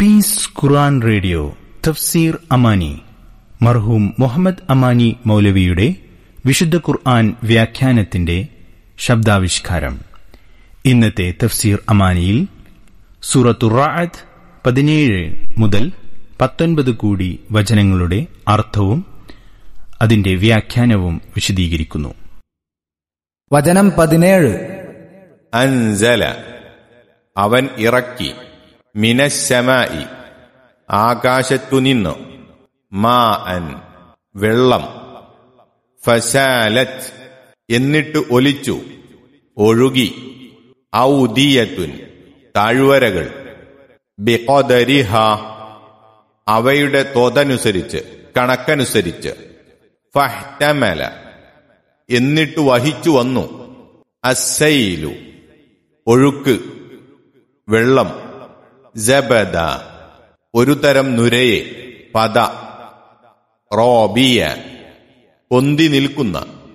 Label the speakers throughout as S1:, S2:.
S1: piece ഖുറാൻ radio തഫ്സീർ അമാനി മർഹൂം മുഹമ്മദ് അമാനി മൗലവിയുടെ വിശുദ്ധ ഖുർആൻ വ്യാഖ്യാനത്തിന്റെ ശബ്ദാവിഷ്കാരം ഇന്നത്തെ തഫ്സീർ അമാനിയിൽ സൂറത്തു റാഅത്ത് പതിനേഴ് മുതൽ പത്തൊൻപത് കൂടി വചനങ്ങളുടെ അർത്ഥവും അതിന്റെ വ്യാഖ്യാനവും വിശദീകരിക്കുന്നു
S2: വചനം പതിനേഴ്
S3: അൻസല അവൻ ഇറക്കി മിനശമായി ആകാശത്തുനിന്ന് മാ അൻ വെള്ളം ഫശാലത്ത് എന്നിട്ട് ഒലിച്ചു ഒഴുകി ഔദിയത്തുൻ താഴ്വരകൾ ബിഖദരിഹ അവയുടെ തോതനുസരിച്ച് കണക്കനുസരിച്ച് ഫഹ്തമല എന്നിട്ട് വഹിച്ചു വന്നു അസൈലു ഒഴുക്ക് വെള്ളം ജബദ ഒരു തരം നുരയെ പദ റോബിയ പൊന്തി നിൽക്കുന്ന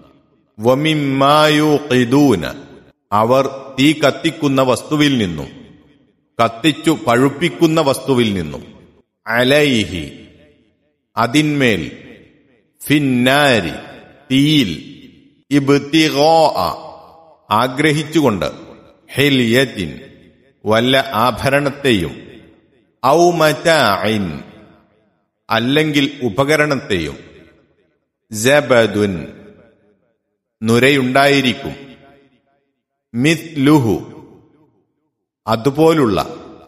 S3: വമിമായുഖിദൂന അവർ തീ കത്തിക്കുന്ന വസ്തുവിൽ നിന്നും കത്തിച്ചു പഴുപ്പിക്കുന്ന വസ്തുവിൽ നിന്നും അലൈഹി അതിന്മേൽ ഫിന്നാരി തീയിൽ ഇബ്തിഗോ ആഗ്രഹിച്ചുകൊണ്ട് ഹെലിയത്തിൻ വല്ല ആഭരണത്തെയും ഔമറ്റൈൻ അല്ലെങ്കിൽ ഉപകരണത്തെയും ജബദുൻ നുരയുണ്ടായിരിക്കും മിത്ലുഹു അതുപോലുള്ള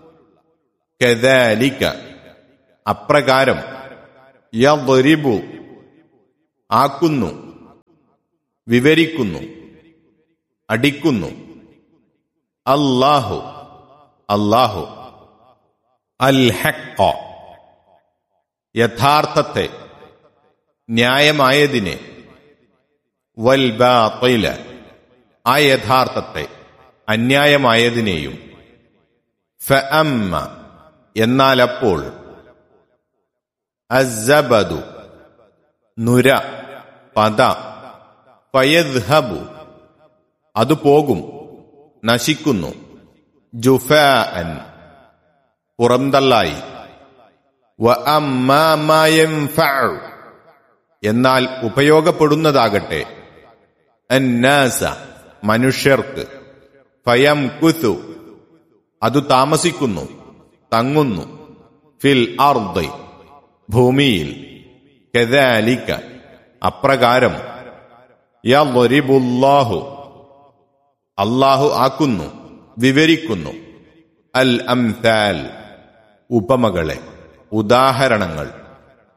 S3: കദാലിക അപ്രകാരം യദ്രിബു ആക്കുന്നു വിവരിക്കുന്നു അടിക്കുന്നു അല്ലാഹു അല്ലാഹു അൽ ഹഖ യഥാർത്ഥത്തെ ന്യായമായതിനെ വൽ ബാത്തില ആ യഥാർത്ഥത്തെ അന്യായമായതിനെയും ഫഅമ്മ എന്നാൽ അപ്പോൾ അസ്സബദു നുര പദ ഫയദ്ഹബു അത് പോകും നശിക്കുന്നു ജുഫാൻ പുറന്തള്ളായി വ അമ്മാ മാ യൻഫഉ എന്നാൽ ഉപയോഗപ്പെടുന്നതാകട്ടെ അന്നാസ മനുഷ്യർക്ക് ഫയം കുതു അത് താമസിക്കുന്നു തങ്ങുന്നു ഫിൽ അർദ് ഭൂമിയിൽ കദാലിക അപ്രകാരം യദ്രിബുല്ലാഹു അല്ലാഹു ആക്കുന്നു വിവരിക്കുന്നു അൽ അംതാൽ ഉപമകളെ ഉദാഹരണങ്ങൾ